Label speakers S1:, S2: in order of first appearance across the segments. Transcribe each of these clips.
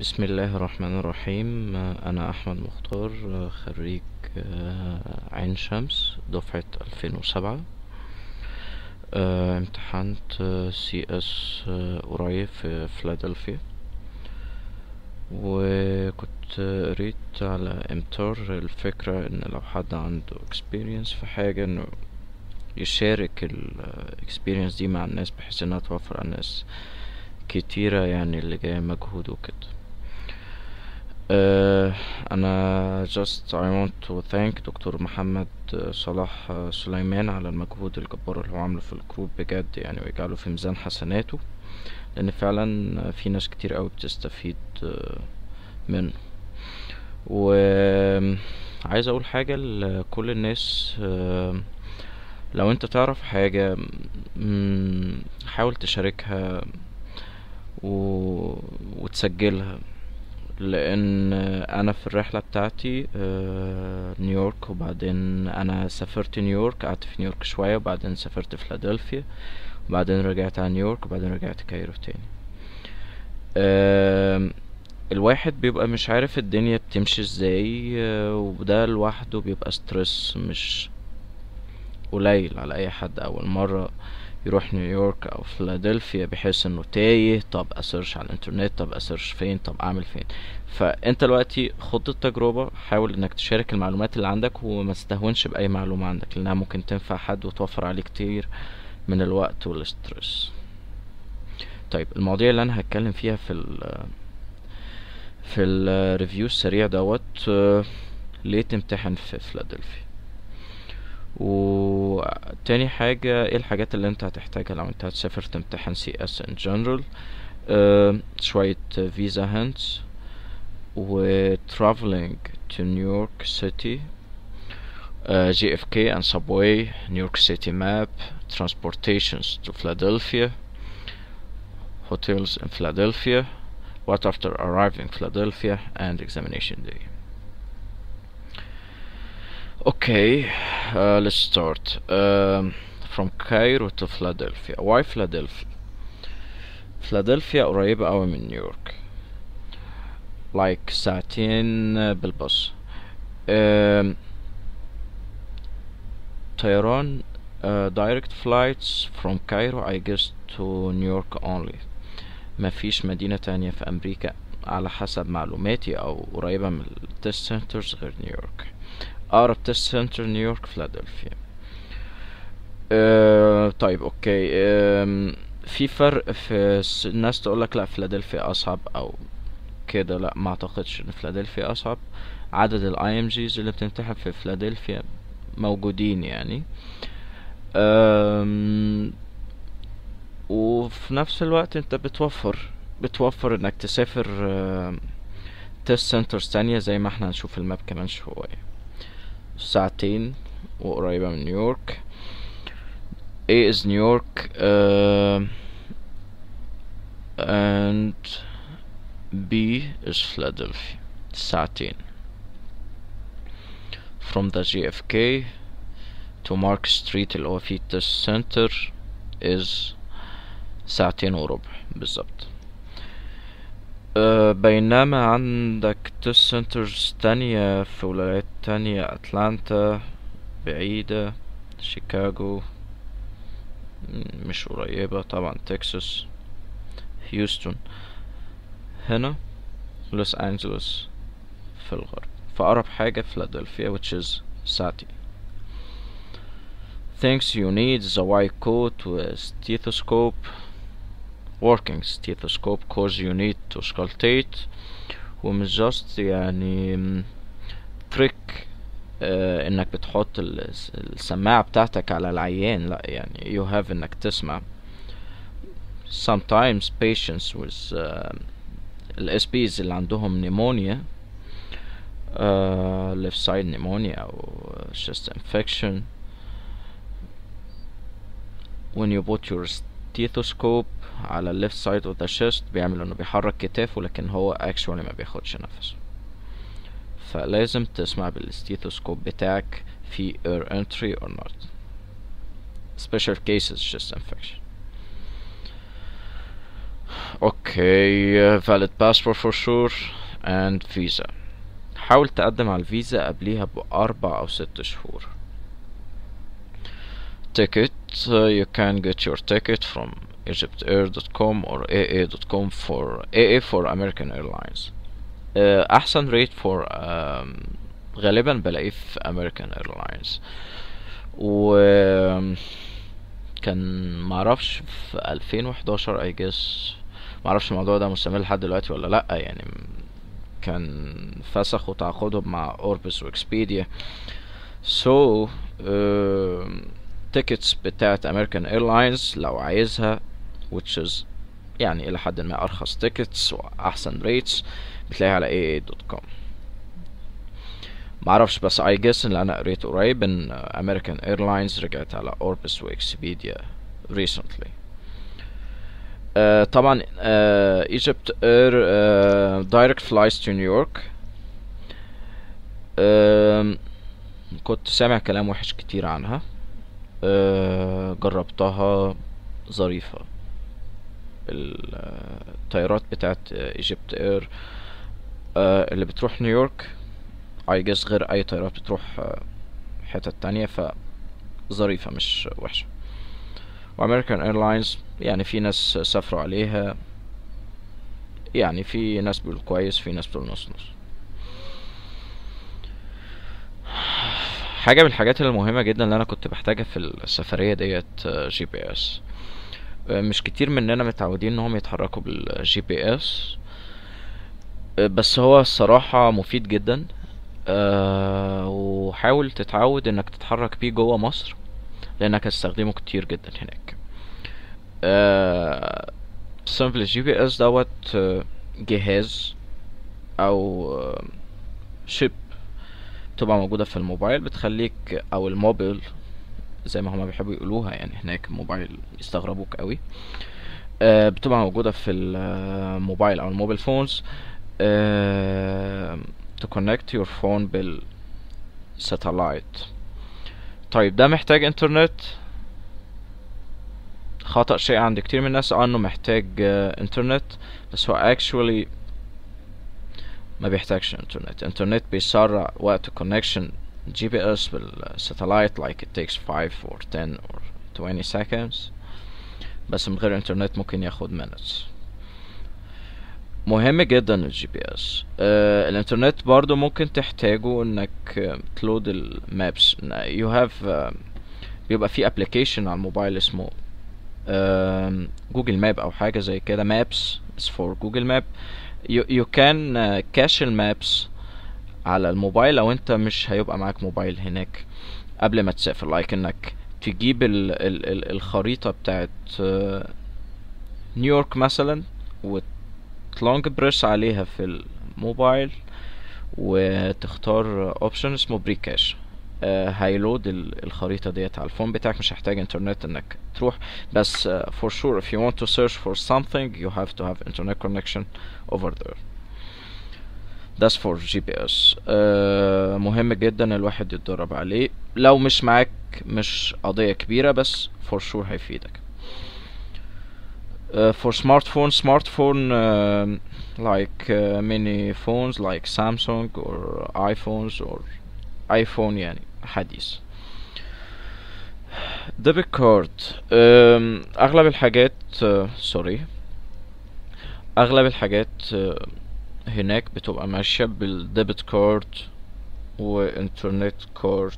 S1: بسم الله الرحمن الرحيم أنا أحمد مختار خريج عين شمس دفعة ألفين وسبعة امتحنت سي اس قريب في فيلادلفيا وكنت قريت على امتار الفكرة ان لو حد عنده experience في حاجة انه يشارك ال experience دي مع الناس بحيث انها توفر على الناس كتيرة يعني اللي جاية مجهود وكده uh, أنا just I want to thank دكتور محمد صلاح سليمان على المجهود الجبار اللي هو عامله في الجروب بجد يعني ويجعله في ميزان حسناته لأن فعلا في ناس كتير أوي بتستفيد منه وعايز أقول حاجة لكل الناس لو انت تعرف حاجة حاول تشاركها و... وتسجلها لان انا في الرحله بتاعتي نيويورك وبعدين انا سافرت نيويورك قعدت في نيويورك شويه وبعدين سافرت فيلادلفيا وبعدين رجعت على نيويورك وبعدين رجعت كايرو تاني الواحد بيبقى مش عارف الدنيا بتمشي ازاي وده لوحده بيبقى ستريس مش قليل على اي حد اول مره يروح نيويورك او فيلادلفيا بحيث انه تايه طب اسيرش على الانترنت طب اسيرش فين طب اعمل فين فانت دلوقتي خد التجربة حاول انك تشارك المعلومات اللي عندك وما تستهونش باي معلومة عندك لانها ممكن تنفع حد وتوفر عليه كتير من الوقت والسترس طيب المواضيع اللي انا هتكلم فيها في ال في الريفيو السريع دوت ليه تمتحن في فيلادلفيا وتاني حاجة ايه الحاجات اللي انت هتحتاجها لو انت هتسافر تمتحن سي اس ان جنرال شوية فيزا هانتس و traveling to New York City uh, JFK and subway New York City map transportations to Philadelphia hotels in Philadelphia what after arriving Philadelphia and examination day Okay, uh, let's start. Um, from Cairo to Philadelphia. Why Philadelphia? Philadelphia قريبة أوي من نيويورك. Like ساعتين بالباص. Um, طيران uh, direct flights from Cairo I guess to New York only. مفيش مدينة تانية في أمريكا على حسب معلوماتي أو قريبة من التست سنترز غير نيويورك. أقرب تست سنتر نيويورك فيلادلفيا أه طيب اوكي أه في فرق في الناس تقولك لا فيلادلفيا أصعب أو كده لا ما اعتقدش ان فيلادلفيا أصعب عدد الاي ام جيز اللي بتمتحن في فيلادلفيا موجودين يعني أم وفي نفس الوقت انت بتوفر بتوفر انك تسافر تست سنترز تانية زي ما احنا هنشوف الماب كمان شوية ساعتين وقريبة من نيويورك A is New York uh, and B is Philadelphia ساعتين from the JFK to Mark Street اللي هو فيه test center is ساعتين وربع بالظبط أه بينما عندك تست سنترز تانية في ولايات تانية أتلانتا بعيدة شيكاغو مش قريبة طبعا تكساس هيوستن هنا لوس أنجلوس في الغرب فأقرب حاجة فيلادلفيا which is ساعتين things you need is a white coat with stethoscope working stethoscope cause you need to auscultate ومش just يعني تريك آه انك بتحط السماعة بتاعتك على العيان لا يعني you have انك تسمع sometimes patients with uh, ال SPs اللي عندهم pneumonia uh, left side pneumonia أو chest infection when you put your stethoscope على ال left side of the chest بيعمل انه بيحرك كتافه لكن هو actually ما بياخدش نفسه فلازم تسمع بالستيثوسكوب بتاعك في air entry or not special cases chest infection اوكي valid passport for sure and visa حاول تقدم على الفيزا قبليها بأربع أو ست شهور ticket uh, you can get your ticket from egyptair.com or aa.com for aa for American Airlines uh, أحسن rate for um, غالبا بلاقيه في American Airlines و كان معرفش في 2011 I guess معرفش الموضوع ده مستمر لحد دلوقتي ولا لأ يعني كان فسخوا تعاقدهم مع اوربس واكسبيديا سو so, تيكتس بتاعت امريكان ايرلاينز لو عايزها which is يعني الى حد ما ارخص تيكتس واحسن ريتس بتلاقيها على aa.com معرفش بس I guess ان انا قريت قريب ان امريكان ايرلاينز رجعت على اوربس واكسبيديا recently uh, طبعا uh, Egypt Air uh, direct flights to New York uh, كنت سامع كلام وحش كتير عنها uh, جربتها ظريفة الطيارات بتاعت Egypt Air uh, اللي بتروح نيويورك I guess غير أي طيارات بتروح uh, حتت تانية فظريفة مش وحشة وامريكان ايرلاينز يعني في ناس سافروا عليها يعني في ناس بيقول كويس في ناس بتقول نص نص حاجة من الحاجات المهمة جدا اللي انا كنت بحتاجها في السفرية ديت جي بي اس مش كتير مننا متعودين انهم يتحركوا بالجي بي اس بس هو الصراحة مفيد جدا أه وحاول تتعود انك تتحرك بيه جوه مصر لانك هتستخدمه كتير جدا هناك أه سامبل الجي بي اس دوت جهاز او شيب بتبقى موجودة في الموبايل بتخليك او الموبيل زي ما هما بيحبوا يقولوها يعني هناك موبايل يستغربوك قوي أه بتبقى موجودة في الموبايل او الموبيل فونز أه to connect your phone بالساتلايت طيب ده محتاج انترنت خطأ شيء عند كتير من الناس انه محتاج uh, انترنت بس هو actually ما بيحتاجش انترنت انترنت بيسرع وقت connection جي بي اس بالساتلايت like it takes 5 or 10 or 20 seconds بس من غير انترنت ممكن ياخد minutes مهم جدا الجي بي اس آه الانترنت برضو ممكن تحتاجه انك تلود المابس يو هاف بيبقى في ابلكيشن على الموبايل اسمه جوجل ماب او حاجه زي كده مابس is for جوجل ماب you, you can كاش المابس على الموبايل لو انت مش هيبقى معاك موبايل هناك قبل ما تسافر لايك انك تجيب ال ال ال الخريطه بتاعت نيويورك مثلا وت لونج بريس عليها في الموبايل وتختار اوبشن اسمه بريكاش آه هيلود الخريطة ديت على الفون بتاعك مش هيحتاج انترنت انك تروح بس uh, for sure if you want to search for something you have to have internet connection over there that's for GPS آه مهم جدا الواحد يتدرب عليه لو مش معاك مش قضية كبيرة بس for sure هيفيدك Uh, for smartphone smartphone uh, like uh, many phones like Samsung or iPhones or iPhone يعني حديث debit card um, اغلب الحاجات سوري اغلب الحاجات هناك بتبقى ماشية بالديبت كارد وانترنت كارد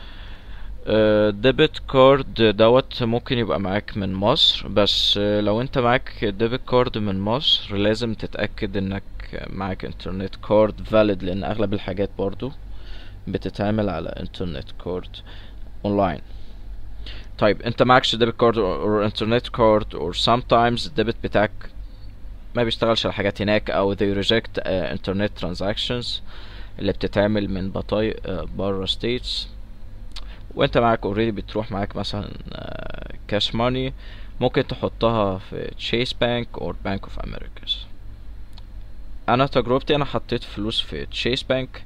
S1: ديبت كارد دوت ممكن يبقى معاك من مصر بس لو انت معاك ديبت كارد من مصر لازم تتأكد انك معاك انترنت كارد فاليد لان اغلب الحاجات برضو بتتعمل على انترنت كارد اونلاين طيب انت معكش ديبت كارد او انترنت كارد or sometimes الديبت بتاعك ما بيشتغلش على حاجات هناك او they reject uh, internet transactions اللي بتتعمل من بطايق uh, بره states وانت معاك اوريدي بتروح معاك مثلا كاش ماني ممكن تحطها في تشيس بانك اور بانك اوف امريكاز انا تجربتي انا حطيت فلوس في تشيس بانك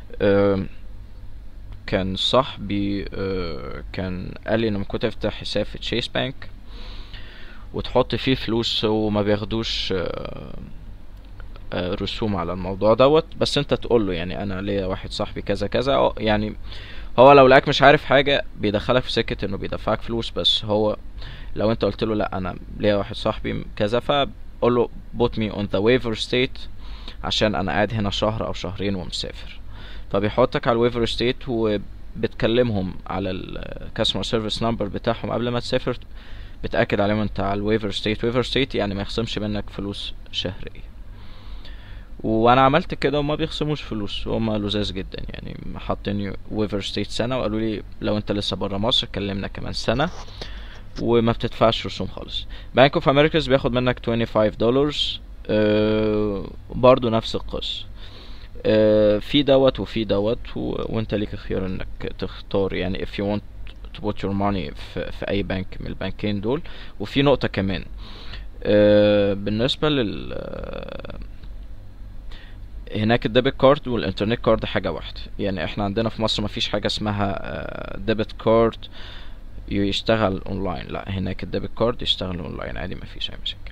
S1: كان صاحبي كان قال لي انا كنت افتح حساب في تشيس بانك وتحط فيه فلوس وما بياخدوش آه، آه، رسوم على الموضوع دوت بس انت تقول له يعني انا ليا واحد صاحبي كذا كذا أو يعني هو لو لقاك مش عارف حاجه بيدخلك في سكه انه بيدفعك فلوس بس هو لو انت قلت له لا انا ليا واحد صاحبي كذا فقول له put me on the waiver state عشان انا قاعد هنا شهر او شهرين ومسافر فبيحطك على الويفر ستيت وبتكلمهم على الكاستمر سيرفيس نمبر بتاعهم قبل ما تسافر بتاكد عليهم انت على الويفر ستيت ويفر ستيت يعني ما يخصمش منك فلوس شهريه وانا عملت كده وما بيخصموش فلوس هما لذاذ جدا يعني حاطين ويفر ستيت سنه وقالوا لي لو انت لسه بره مصر كلمنا كمان سنه وما بتدفعش رسوم خالص بانك اوف امريكاز بياخد منك 25 دولار أه برضو نفس القصة أه في دوت وفي دوت و... وانت ليك خيار انك تختار يعني if you want to put your money في, في اي بنك من البنكين دول وفي نقطة كمان أه بالنسبة لل هناك الديبت كارد والانترنت كارد حاجة واحدة يعني احنا عندنا في مصر مفيش حاجة اسمها ديبت كارد يشتغل اونلاين لا هناك الديبت كارد يشتغل اونلاين عادي مفيش اي مشاكل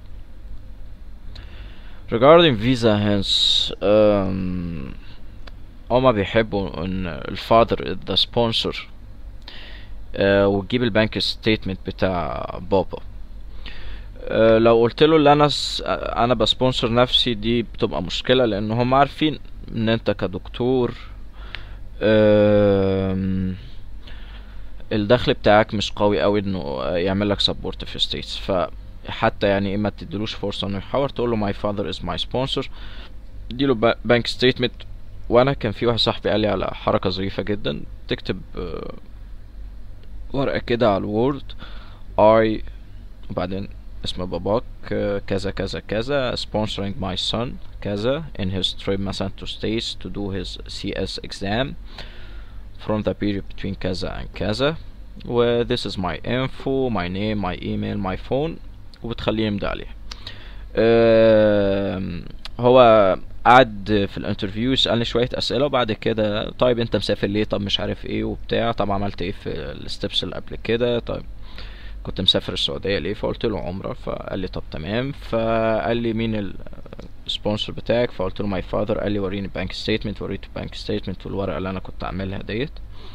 S1: regarding visa hence um, هما بيحبوا ان الفادر the sponsor uh, وتجيب البنك ستيتمنت بتاع بابا uh, لو قلت له اللي انا س... انا بسبونسر نفسي دي بتبقى مشكلة لان هم عارفين ان انت كدكتور uh, الدخل بتاعك مش قوي قوي انه يعمل لك سبورت في ستيتس فحتى يعني اما تديلوش فرصة انه يحاور تقول له my father is my sponsor اديله بانك ستيتمنت وانا كان في واحد صاحبي قال لي على حركة ظريفة جدا تكتب ورقة كده على الوورد I وبعدين اسم باباك كذا كذا كذا sponsoring my son كذا in his trip مثلا to states to do his CS exam from the period between كذا and كذا و this is my info my name my email my phone وبتخليه يمضي عليها أه هو قعد في الانترفيو يسألني شوية أسئلة وبعد كده طيب أنت مسافر ليه طب مش عارف إيه وبتاع طب عملت إيه في الستبس اللي قبل كده طيب كنت مسافر السعودية ليه فقلت له عمرة فقال لي طب تمام فقال لي مين السبونسر بتاعك فقلت له ماي فاذر قال لي وريني بانك ستيتمنت وريته بانك ستيتمنت والورقة اللي أنا كنت عاملها ديت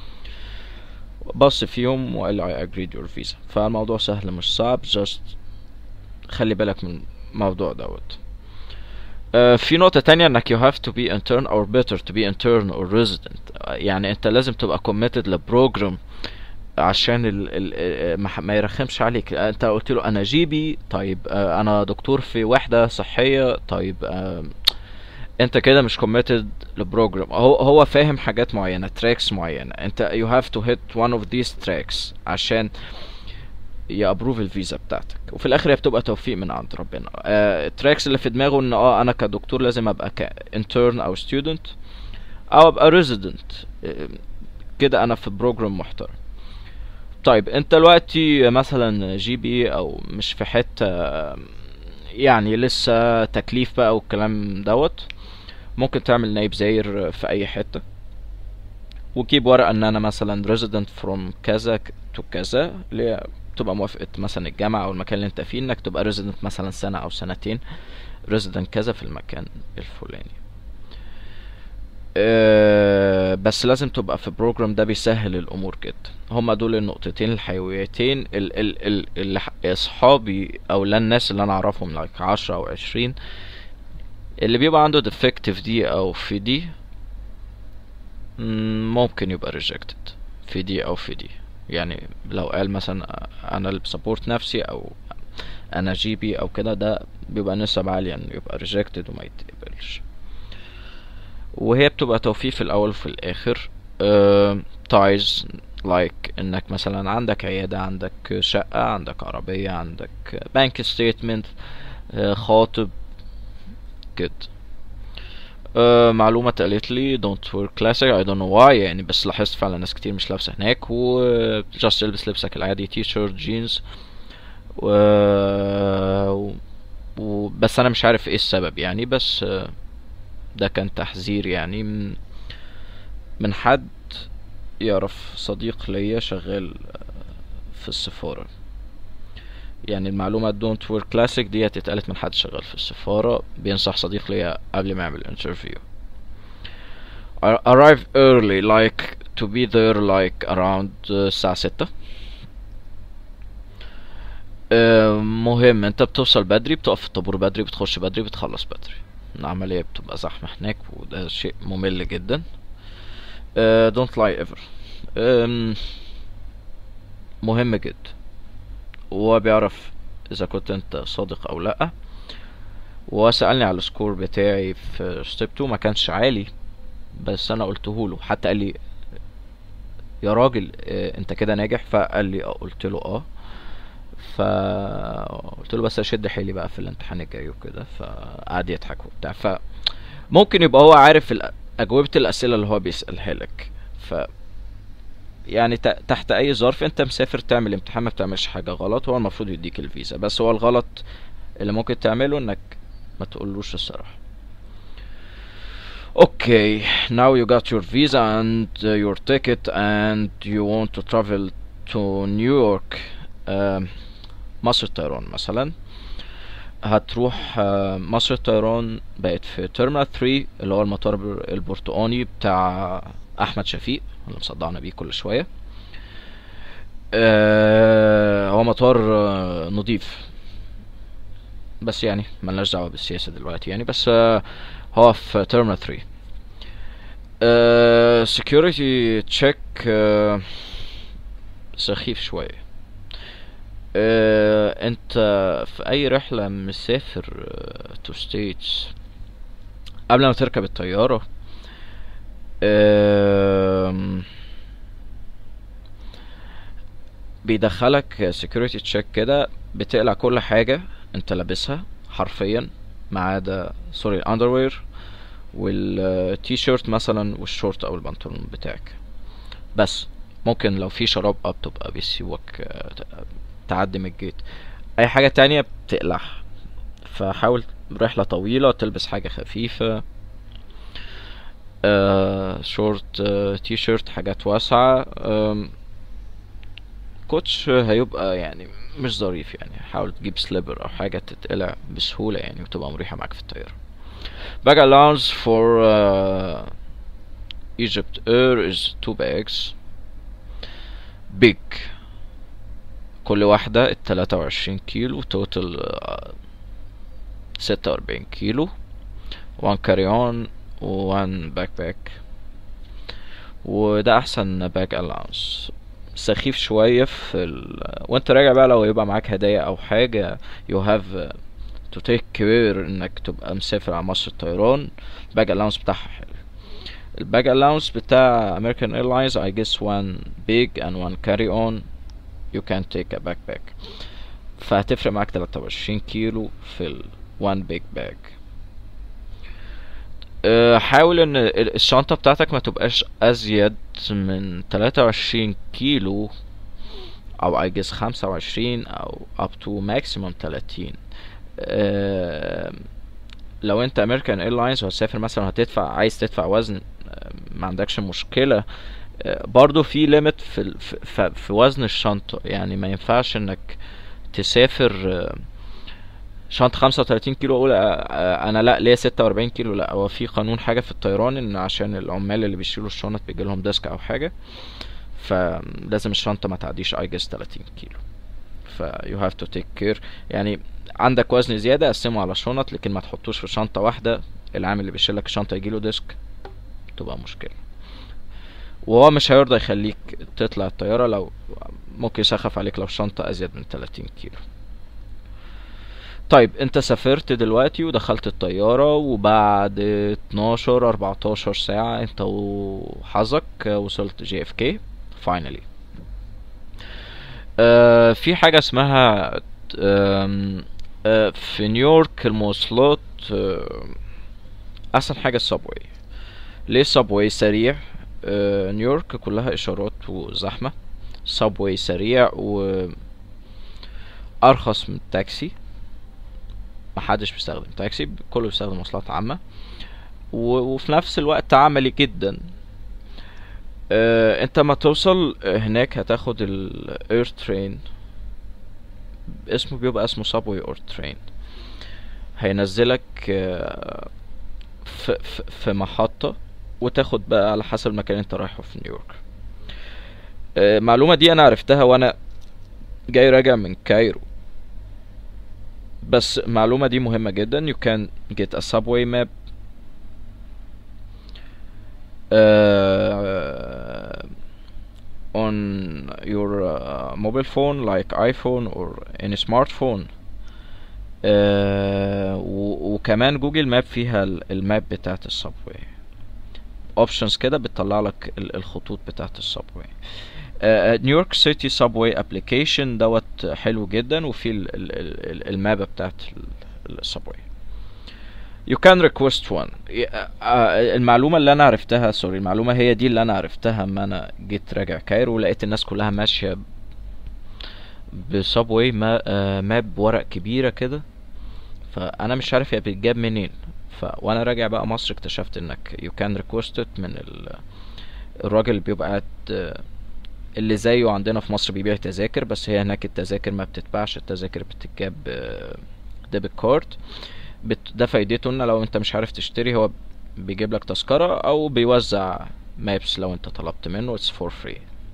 S1: بص فيهم وقال لي I agreed your visa فالموضوع سهل مش صعب just خلي بالك من الموضوع دوت Uh, في نقطة تانية انك you have to be intern or better to be intern or resident uh, يعني انت لازم تبقى committed لبروجرام عشان ال ال ما, ما يرخمش عليك انت قلت له انا جيبي طيب uh, انا دكتور في وحدة صحية طيب انت كده مش committed لبروجرام هو هو فاهم حاجات معينة تراكس معينة انت you have to hit one of these tracks عشان يابروف الفيزا بتاعتك وفي الاخر هي بتبقى توفيق من عند ربنا آه التراكس اللي في دماغه ان اه انا كدكتور لازم ابقى كانترن او ستودنت او ابقى ريزيدنت آه كده انا في بروجرام محترم طيب انت دلوقتي مثلا جي بي او مش في حته يعني لسه تكليف بقى والكلام دوت ممكن تعمل نايب زاير في اي حته وتجيب ورقه ان انا مثلا ريزيدنت فروم كذا تو كذا اللي تبقى موافقة مثلا الجامعة أو المكان اللي أنت فيه إنك تبقى ريزيدنت مثلا سنة أو سنتين ريزيدنت كذا في المكان الفلاني أه بس لازم تبقى في بروجرام ده بيسهل الأمور جدا هما دول النقطتين الحيويتين ال ال ال اللي أصحابي أو لا الناس اللي أنا أعرفهم لايك عشرة أو عشرين اللي بيبقى عنده ديفكتيف دي أو في دي ممكن يبقى ريجكتد في دي أو في دي يعني لو قال مثلا انا اللي بسبورت نفسي او انا جي بي او كده ده بيبقى نسب عالية انه يبقى ريجكتد وما يتقبلش وهي بتبقى توفيق في الاول وفي الاخر تايز uh, لايك like انك مثلا عندك عيادة عندك شقة عندك عربية عندك بانك ستيتمنت uh, خاطب كده Uh, معلومة اتقالت لي don't wear classic I don't know why يعني بس لاحظت فعلا ناس كتير مش لابسة هناك و just البس لبسك العادي تي شيرت جينز و... و... بس انا مش عارف ايه السبب يعني بس uh, ده كان تحذير يعني من من حد يعرف صديق ليا شغال في السفارة يعني المعلومة don't wear classic ديت اتقالت من حد شغال في السفارة بينصح صديق ليا قبل ما يعمل interview Ar- arrive early like to be there like around uh, الساعة ستة آه، مهم انت بتوصل بدري بتقف في الطابور بدري بتخش بدري بتخلص بدري العملية بتبقى زحمة هناك وده شيء ممل جدا آه، don't lie ever آم، مهم جدا وهو بيعرف اذا كنت انت صادق او لا وسألني على السكور بتاعي في ستيب 2 ما كانش عالي بس انا قلته له حتى قال لي يا راجل آه، انت كده ناجح فقال لي اه قلت له اه فقلت له بس اشد حيلي بقى في الامتحان الجاي وكده فقعد يضحك وبتاع فممكن يبقى هو عارف الأ- اجوبة الاسئلة اللي هو بيسألها لك ف يعني ت- تحت اي ظرف انت مسافر تعمل امتحان ما بتعملش حاجة غلط هو المفروض يديك الفيزا بس هو الغلط اللي ممكن تعمله انك ما تقولوش الصراحة Okay, now you got your visa and uh, your ticket and you want to travel to New York um, مصر الطيران مثلا هتروح آه، مصر الطيران بقت في تيرمينال 3 اللي هو المطار البر- البرتقاني بتاع احمد شفيق اللي مصدعنا بيه كل شويه آه، هو مطار آه، نضيف بس يعني ملناش دعوه بالسياسه دلوقتي يعني بس آه، هو في تيرمينال 3 آه، security check آه، سخيف شويه آه، انت في اي رحلة مسافر تو ستيتس قبل ما تركب الطيارة آم، بيدخلك security check كده بتقلع كل حاجة انت لابسها حرفيا ما عدا سوري الاندروير والتي شيرت مثلا والشورت او البنطلون بتاعك بس ممكن لو في شراب اب تبقى بيسيبوك آه، ت- تعدي من الجيت اي حاجة تانية بتقلعها فحاول رحلة طويلة تلبس حاجة خفيفة آه شورت آه تي شيرت حاجات واسعة آم، كوتش هيبقى يعني مش ظريف يعني حاول تجيب سليبر او حاجة تتقلع بسهولة يعني وتبقى مريحة معاك في الطيارة bag allowance for uh, Egypt Air is two bags big كل واحدة التلاتة وعشرين كيلو توتال ستة وأربعين كيلو one carry on و one backpack وده أحسن باك allowance سخيف شوية في ال... وانت راجع بقى لو يبقى معاك هدايا أو حاجة you have to take care انك تبقى مسافر على مصر الطيران باك allowance بتاعها حلو الباك allowance بتاع American Airlines I guess one big and one carry on you can take a backpack فهتفرق معاك 23 كيلو في ال one big bag أه، حاول ان ال- الشنطة بتاعتك ما تبقاش ازيد من 23 كيلو او I guess 25 او up to maximum 30 أه، لو انت امريكان ايرلاينز وهتسافر مثلا هتدفع عايز تدفع وزن أه، ما عندكش مشكلة أه، برضو في ليميت في ال- في- في في وزن الشنطة يعني ما ينفعش انك تسافر أه، شنطة 35 كيلو اقول أه، أه، انا لا ليا 46 كيلو لا هو في قانون حاجة في الطيران ان عشان العمال اللي بيشيلوا الشنط بيجي لهم ديسك او حاجة فلازم الشنطة ما تعديش I guess 30 كيلو ف you have to take care يعني عندك وزن زيادة قسمه على شنط لكن ما تحطوش في شنطة واحدة العامل اللي بيشيلك الشنطة يجيله ديسك تبقى مشكلة وهو مش هيرضى يخليك تطلع الطيارة لو ممكن يسخف عليك لو شنطة أزيد من 30 كيلو طيب انت سافرت دلوقتي ودخلت الطيارة وبعد 12 14 ساعة انت وحظك وصلت جي اف كي finally آه في حاجة اسمها آم، آه في نيويورك المواصلات آه احسن حاجة السبواي ليه السبواي سريع آه نيويورك كلها اشارات وزحمة سبواي سريع و ارخص من التاكسي محدش بيستخدم تاكسي كله بيستخدم مواصلات عامة و... وفي نفس الوقت عملي جدا آه، انت ما توصل هناك هتاخد الاير ترين اسمه بيبقى اسمه subway or train هينزلك آه، في, في, في محطة وتاخد بقى على حسب المكان اللي انت رايحه في نيويورك آه، المعلومة دي انا عرفتها وانا جاي راجع من كايرو بس المعلومة دي مهمة جدا you can get a subway map uh, on your uh, mobile phone like iPhone or any smartphone uh, و- وكمان جوجل ماب فيها ال- الماب بتاعت السبوي اوبشنز كده بتطلع لك ال- الخطوط بتاعت السبوي نيويورك سيتي سبوي ابلكيشن دوت حلو جدا وفيه ال- ال- ال- المابة بتاعت السبوي You can request one ي- آه، المعلومة اللي أنا عرفتها سوري المعلومة هي دي اللي أنا عرفتها أما أنا جيت راجع كايرو ولقيت الناس كلها ماشية بسبوي ما آه، ماب ورق كبيرة كده فأنا مش عارف هي بتجاب منين ف وأنا راجع بقى مصر اكتشفت إنك you can request it من ال... الراجل اللي بيبقى قاعد آه، اللي زيه عندنا في مصر بيبيع تذاكر بس هي هناك التذاكر ما بتتباعش التذاكر بتتجاب ديبت كارد بت... ده فايدته ان لو انت مش عارف تشتري هو بيجيب لك تذكرة او بيوزع مابس لو انت طلبت منه it's for free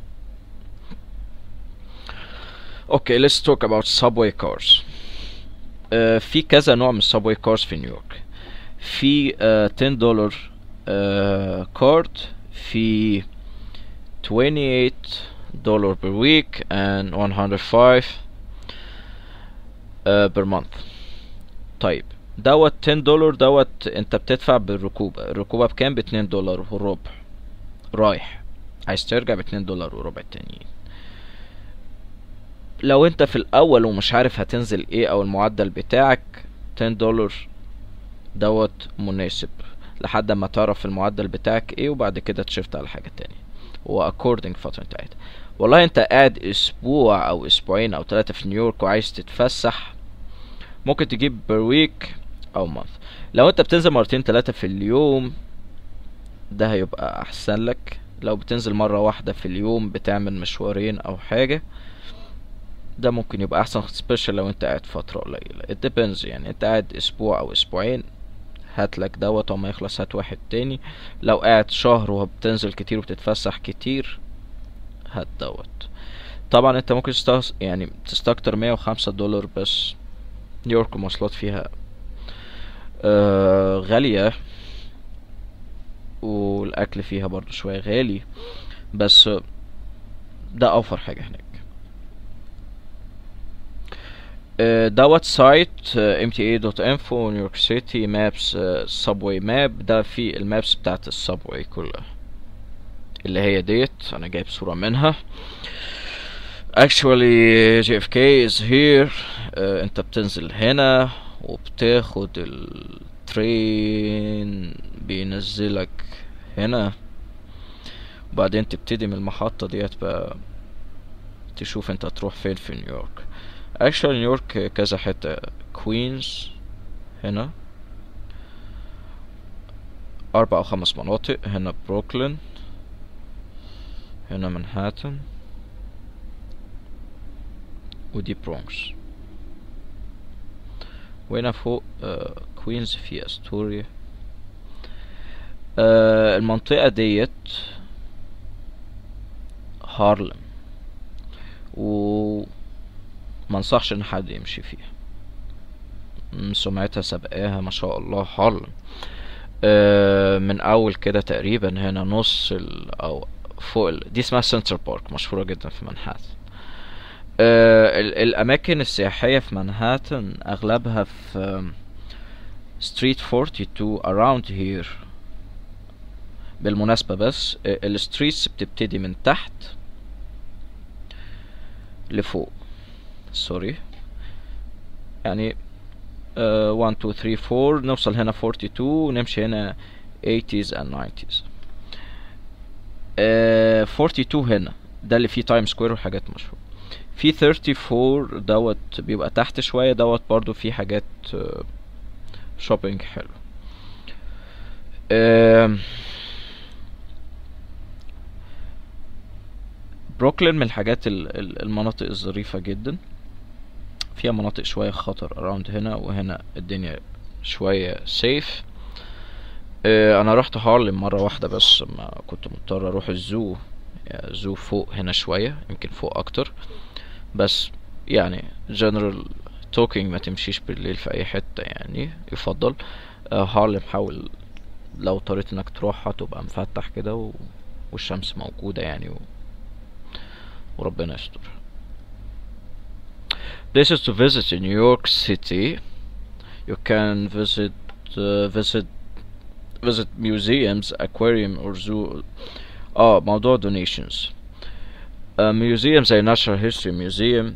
S1: اوكي let's talk about subway cars uh, في كذا نوع من subway cars في نيويورك في uh, 10 دولار uh, كارد في 28 دولار per week and 105 uh, per month طيب دوت 10 دولار دوت انت بتدفع بالركوبة الركوبة بكام باتنين دولار وربع رايح عايز ترجع باتنين دولار وربع التانيين لو انت في الاول ومش عارف هتنزل ايه او المعدل بتاعك 10 دولار دوت مناسب لحد ما تعرف المعدل بتاعك ايه وبعد كده تشفت على حاجة تانية و according فترة انت والله انت قاعد اسبوع او اسبوعين او ثلاثة في نيويورك وعايز تتفسح ممكن تجيب بير ويك او مانث لو انت بتنزل مرتين ثلاثة في اليوم ده هيبقى احسن لك لو بتنزل مرة واحدة في اليوم بتعمل مشوارين او حاجة ده ممكن يبقى احسن سبيشال لو انت قاعد فترة قليلة it depends يعني انت قاعد اسبوع او اسبوعين هات لك دوت وما يخلص هات واحد تاني لو قاعد شهر وبتنزل كتير وبتتفسح كتير هات دوت طبعا انت ممكن تستخ... يعني تستكتر مية وخمسة دولار بس نيويورك المواصلات فيها آه غالية والأكل فيها برضو شوية غالي بس ده أوفر حاجة هناك آه، دوت سايت mta.info نيويورك سيتي مابس subway ماب ده فيه المابس بتاعت السبوي كلها اللي هي ديت انا جايب صورة منها actually JFK is here آه، انت بتنزل هنا وبتاخد الترين بينزلك هنا وبعدين تبتدي من المحطة ديت بقى تشوف انت هتروح فين في نيويورك actually نيويورك كذا حتة كوينز هنا أربع أو خمس مناطق هنا بروكلين هنا منهاتن ودي برونكس وهنا فوق آه كوينز في استوريا آه المنطقة ديت هارلم و منصحش ان حد يمشي فيها م، سمعتها سبقاها ما شاء الله هارلم آه من اول كده تقريبا هنا نص ال او فوق ال دي اسمها سنتر بارك مشهورة جدا في منهاتن آه ال- الاماكن السياحية في منهاتن اغلبها في ستريت 42 around here بالمناسبة بس الستريتس بتبتدي من تحت لفوق سوري يعني uh, 1 2 3 4 نوصل هنا 42 ونمشي هنا 80s and 90s uh, 42 هنا ده اللي فيه تايم سكوير وحاجات مشهورة في 34 دوت بيبقى تحت شوية دوت برضو فيه حاجات شوبينج حلو آم، بروكلين من الحاجات ال- ال- المناطق الظريفة جدا فيها مناطق شوية خطر around هنا وهنا الدنيا شوية safe آه، انا رحت هارلم مرة واحدة بس ما كنت مضطر اروح الزو يعني الزو فوق هنا شوية يمكن فوق اكتر بس يعني general talking ما تمشيش بالليل في اي حتة يعني يفضل آه، هارلم حاول لو اضطريت انك تروحها تبقى مفتح كده و... والشمس موجودة يعني و... وربنا يستر Places to visit in New York City you can visit uh, visit visit museums aquarium or zoo اه موضوع donations uh, museums زي Natural History Museum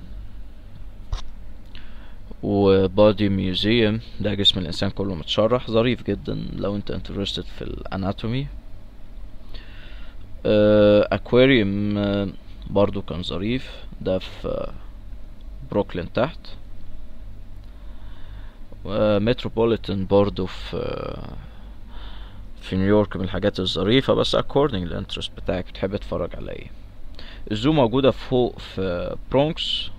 S1: و Body Museum ده جسم الإنسان كله متشرح ظريف جدا لو انت interested في الاناتومي uh, Aquarium uh, برضو كان ظريف ده في uh, بروكلين تحت ومتروبوليتان برضو في في نيويورك من الحاجات الظريفة بس according للانترست بتاعك بتحب تتفرج على ايه الزو موجودة فوق في برونكس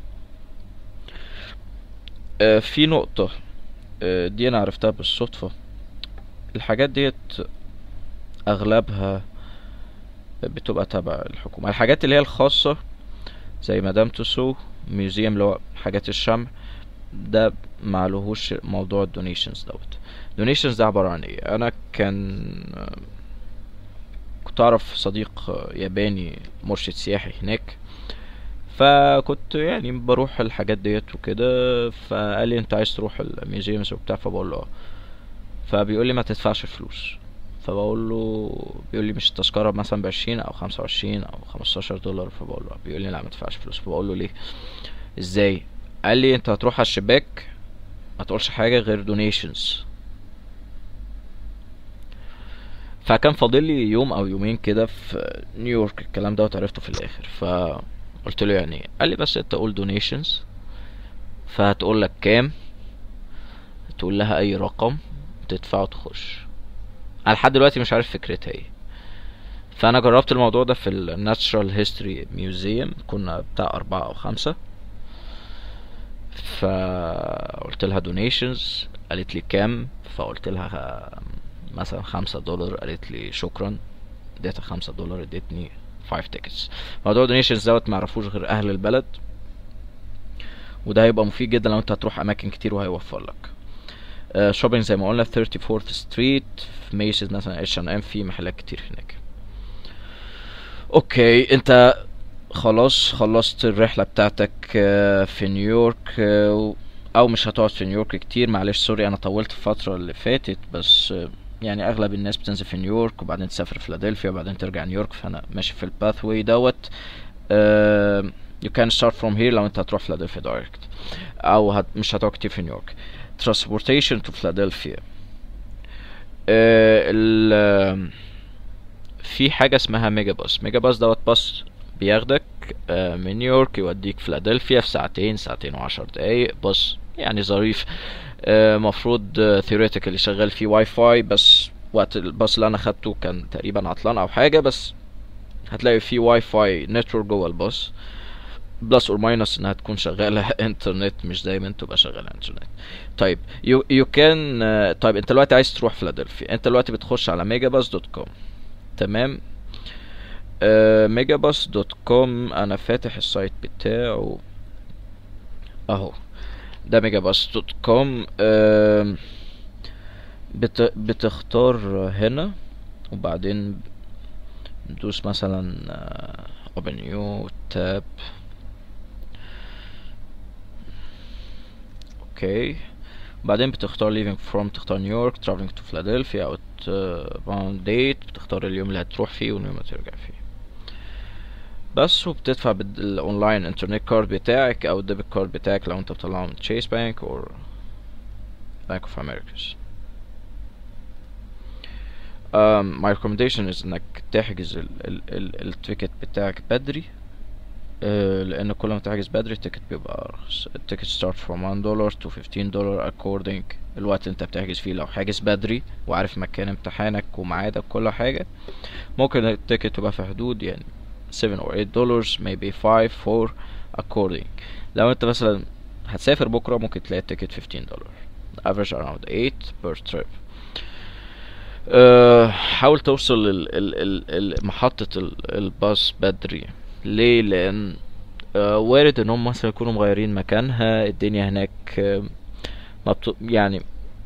S1: آه، في نقطة آه، دي انا عرفتها بالصدفة الحاجات ديت اغلبها بتبقى تبع الحكومة الحاجات اللي هي الخاصة زي مدام توسو ميوزيوم اللي هو حاجات الشمع ده معلهوش موضوع الدونيشنز دوت دونيشنز ده عبارة عن ايه انا كان كنت اعرف صديق ياباني مرشد سياحي هناك فكنت يعني بروح الحاجات ديت وكده فقال لي انت عايز تروح الميوزيومز وبتاع فبقول له اه فبيقول لي ما تدفعش فلوس فبقول له بيقول لي مش التذكرة مثلا بعشرين او خمسة وعشرين او خمستاشر دولار فبقول له بيقول لي لا ما تدفعش فلوس فبقول له ليه ازاي قال لي انت هتروح على الشباك ما تقولش حاجة غير دونيشنز فكان فاضل لي يوم او يومين كده في نيويورك الكلام دوت عرفته في الاخر فقلت له يعني إيه؟ قال لي بس انت قول دونيشنز فهتقول لك كام تقول لها اي رقم تدفعه تخش انا لحد دلوقتي مش عارف فكرتها ايه فانا جربت الموضوع ده في الناتشرال هيستوري ميوزيوم كنا بتاع اربعة او خمسة فقلت لها دونيشنز قالت لي كام فقلت لها مثلا خمسة دولار قالت لي شكرا اديتها خمسة دولار اديتني 5 تيكتس موضوع دونيشنز دوت معرفوش غير اهل البلد وده هيبقى مفيد جدا لو انت هتروح اماكن كتير وهيوفر لك شوبينج زي ما قلنا 34th ستريت في ميسيز مثلا اتش ان ام في محلات كتير هناك اوكي انت خلاص خلصت الرحلة بتاعتك آه، في نيويورك آه، و- او مش هتقعد في نيويورك كتير معلش سوري انا طولت الفترة اللي فاتت بس آه، يعني اغلب الناس بتنزل في نيويورك وبعدين تسافر فيلادلفيا وبعدين ترجع نيويورك فانا ماشي في الباثوي دوت آه، you can start from here لو انت هتروح فيلادلفيا دايركت او هت مش هتقعد كتير في نيويورك transportation to فيلادلفيا آه، ال آه، في حاجة اسمها ميجا باص ميجا باص دوت باص بياخدك آه، من نيويورك يوديك فيلادلفيا في ساعتين ساعتين وعشر دقايق باص يعني ظريف آه، مفروض ثيوريتيكالي شغال فيه واي فاي بس وقت الباص اللي انا خدته كان تقريبا عطلان او حاجة بس هتلاقي فيه واي فاي نتورك جوه الباص بلس اور ماينس انها تكون شغالة انترنت مش دايما تبقى شغالة انترنت طيب يو يو كان طيب انت دلوقتي عايز تروح فيلادلفيا انت دلوقتي بتخش على ميجاباس دوت كوم تمام ميجاباس دوت كوم انا فاتح السايت بتاعه اهو ده ميجاباس دوت كوم بت بتختار هنا وبعدين ندوس مثلا اوبن نيو تاب اوكي بعدين بتختار leaving from تختار نيويورك traveling to Philadelphia او bound date بتختار اليوم اللي هتروح فيه واليوم اللي هترجع فيه بس وبتدفع بالاونلاين انترنت كارد بتاعك او الديبت كارد بتاعك لو انت بتطلعه من تشيس بانك او بانك اوف امريكاس um, my recommendation is انك تحجز ال ال ال التيكت بتاعك بدري آه، لان كل ما تحجز بدري التيكت بيبقى ارخص التيكت start from 1 دولار to 15 دولار according الوقت اللي انت بتحجز فيه لو حاجز بدري وعارف مكان امتحانك وميعادك كل حاجة ممكن التيكت تبقى في حدود يعني 7 or 8 دولار maybe 5 4 according لو انت مثلا هتسافر بكرة ممكن تلاقي التيكت 15 دولار average around 8 per trip أه حاول توصل ال ال ال محطة ال الباص بدري ليه لان أه وارد ان هم مثلا يكونوا مغيرين مكانها الدنيا هناك أه ما بت... يعني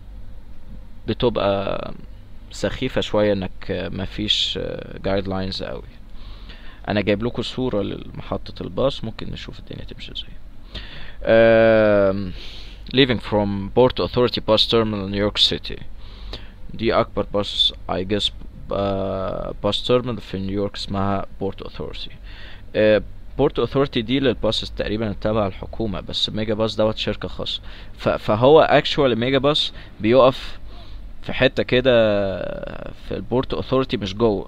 S1: بتبقى سخيفة شوية انك مفيش جايد لاينز قوي انا جايب لكم صورة لمحطة الباص ممكن نشوف الدنيا تمشي ازاي um, leaving from Port Authority Bus Terminal New York City دي أكبر باص I guess باص تيرمينال في نيويورك اسمها Port Authority uh, Port Authority دي للباص تقريبا تبع الحكومة بس ميجا باص دوت شركة خاصة فهو actually ميجا باص بيقف في حتة كده في البورت اوثورتي مش جوه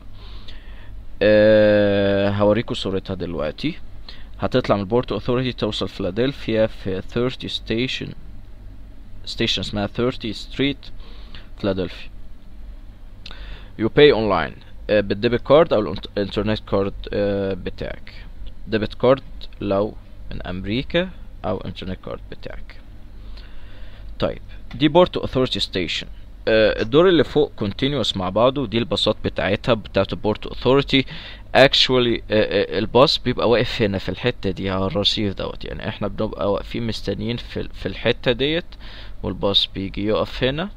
S1: أه هوريكم صورتها دلوقتي هتطلع من البورت اوثورتي توصل فيلادلفيا في 30 ستيشن ستيشن اسمها 30 ستريت فيلادلفيا يو باي اونلاين بالديبت كارد او الانترنت كارد أه بتاعك ديبت كارد لو من امريكا او انترنت كارد بتاعك طيب دي بورت اوثورتي ستيشن الدور اللي فوق كونتينوس مع بعضه دي الباصات بتاعتها بتاعت البورت اوثورتي اكشولي الباص بيبقى واقف هنا في الحته دي على الرصيف دوت يعني احنا بنبقى واقفين مستنيين في في الحته ديت والباص بيجي يقف هنا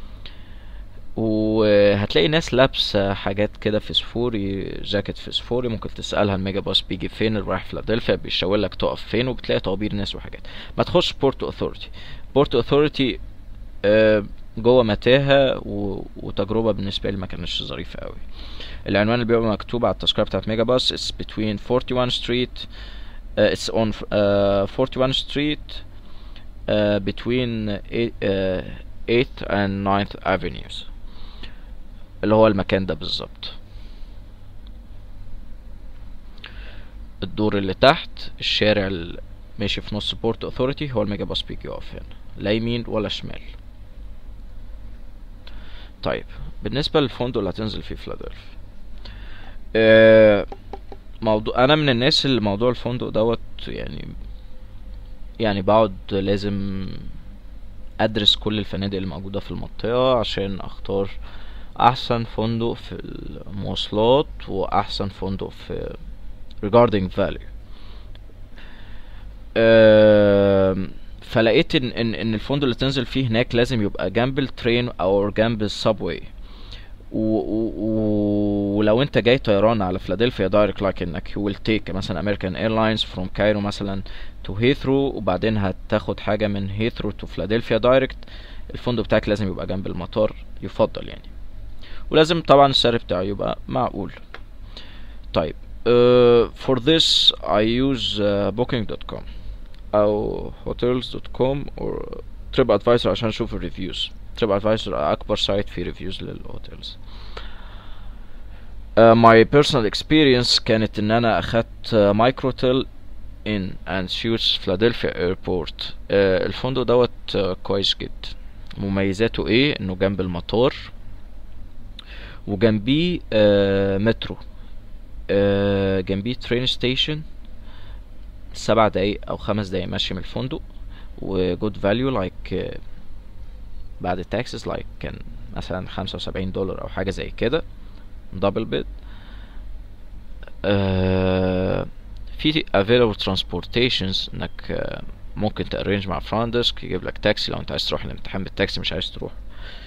S1: وهتلاقي ناس لابسه حاجات كده فسفوري جاكيت فسفوري ممكن تسالها الميجا باص بيجي فين اللي رايح فيلادلفيا بيشاور لك تقف فين وبتلاقي طوابير ناس وحاجات ما تخش بورت اوثورتي بورت اوثورتي جوه متاهه و... وتجربه بالنسبه لي ما كانتش ظريفه قوي العنوان اللي بيبقى مكتوب على التذكره بتاعت ميجا باص it's between 41 street uh, it's on uh, 41 street uh, between 8th uh, and 9th avenues اللي هو المكان ده بالظبط الدور اللي تحت الشارع اللي ماشي في نص بورت اوثورتي هو الميجا باص بيجي يقف هنا لا يمين ولا شمال طيب بالنسبة للفندق اللي هتنزل فيه فيلادلفيا آه موضوع انا من الناس اللي موضوع الفندق دوت يعني يعني بقعد لازم ادرس كل الفنادق اللي موجودة في المنطقة عشان اختار احسن فندق في المواصلات واحسن فندق في regarding value آه فلقيت ان ان ان الفندق اللي تنزل فيه هناك لازم يبقى جنب الترين او جنب السبواي ولو انت جاي طيران على فيلادلفيا دايركت لايك انك يو ويل تيك مثلا امريكان ايرلاينز فروم كايرو مثلا تو هيثرو وبعدين هتاخد حاجه من هيثرو تو فيلادلفيا دايركت الفندق بتاعك لازم يبقى جنب المطار يفضل يعني ولازم طبعا السعر بتاعه يبقى معقول طيب uh, for this I use uh, booking.com او hotels.com or TripAdvisor عشان اشوف الريفيوز TripAdvisor اكبر سايت فيه ريفيوز للهوتيلز uh, my personal experience كانت ان انا اخدت مايكروتيل in and suites Philadelphia airport uh, الفندق دوت uh, كويس جدا مميزاته ايه انه جنب المطار وجنبيه uh, مترو uh, جنبيه ترين ستيشن سبع دقايق او خمس دقايق ماشي من الفندق وجود فاليو لايك بعد التاكسس لايك كان مثلا خمسة وسبعين دولار او حاجة زي كده دبل بيد آه في available transportations انك آه ممكن تارينج مع فرونت ديسك يجيب لك تاكسي لو انت عايز تروح الامتحان بالتاكسي مش عايز تروح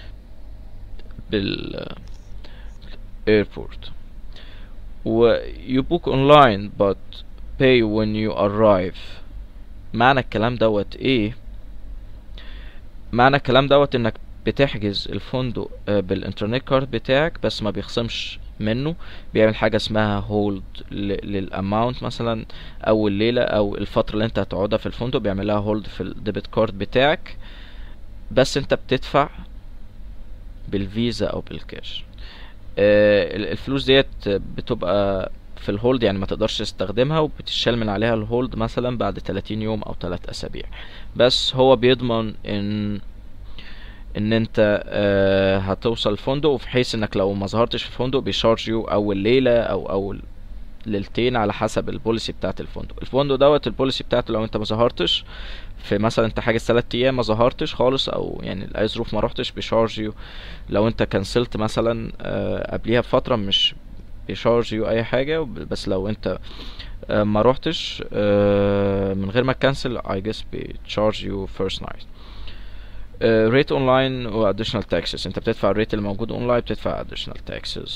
S1: بال airport و you book online but pay when you arrive معنى الكلام دوت ايه معنى الكلام دوت انك بتحجز الفندق بالانترنت كارد بتاعك بس ما بيخصمش منه بيعمل حاجة اسمها هولد للاماونت مثلا او الليلة او الفترة اللي انت هتقعدها في الفندق بيعمل لها هولد في الديبت كارد بتاعك بس انت بتدفع بالفيزا او بالكاش الفلوس ديت بتبقى في الهولد يعني ما تقدرش تستخدمها وبتشال من عليها الهولد مثلا بعد 30 يوم او 3 اسابيع بس هو بيضمن ان ان انت آه هتوصل الفندق وفي حيث انك لو ما ظهرتش في الفندق بيشارج يو اول ليله او اول ليلتين على حسب البوليسي بتاعت الفندق الفندق دوت البوليسي بتاعته لو انت ما ظهرتش في مثلا انت حاجز تلات ايام ما ظهرتش خالص او يعني لاي ظروف ما روحتش بيشارج يو لو انت كنسلت مثلا آه، قبليها بفتره مش بيشارج يو اي حاجه بس لو انت آه، ما روحتش آه، من غير ما تكنسل I guess بيتشارج يو first night ريت اونلاين و additional taxes انت بتدفع الريت اللي موجود اونلاين بتدفع additional taxes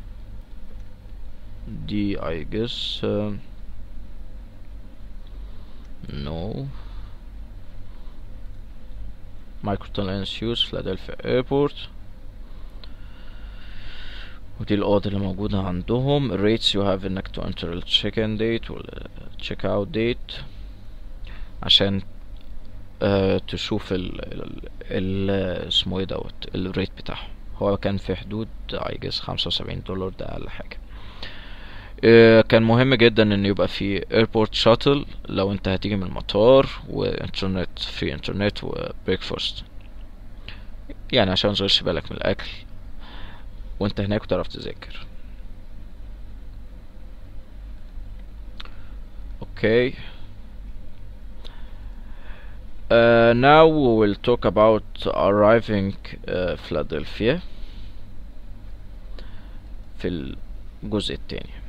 S1: دي I guess uh, no microtunnel use Philadelphia airport ودي الاوض اللي موجودة عندهم rates you have انك to enter ال check in date وال check out date عشان آه تشوف ال ال ال اسمه ايه دوت الريت بتاعهم هو كان في حدود I guess خمسة وسبعين دولار ده اقل حاجة آه، كان مهم جدا ان يبقى في ايربورت شاتل لو انت هتيجي من المطار وانترنت في انترنت وبريكفاست يعني عشان متشغلش بالك من الاكل وانت هناك وتعرف تذاكر اوكي Uh, now we will talk about arriving uh, Philadelphia في الجزء التاني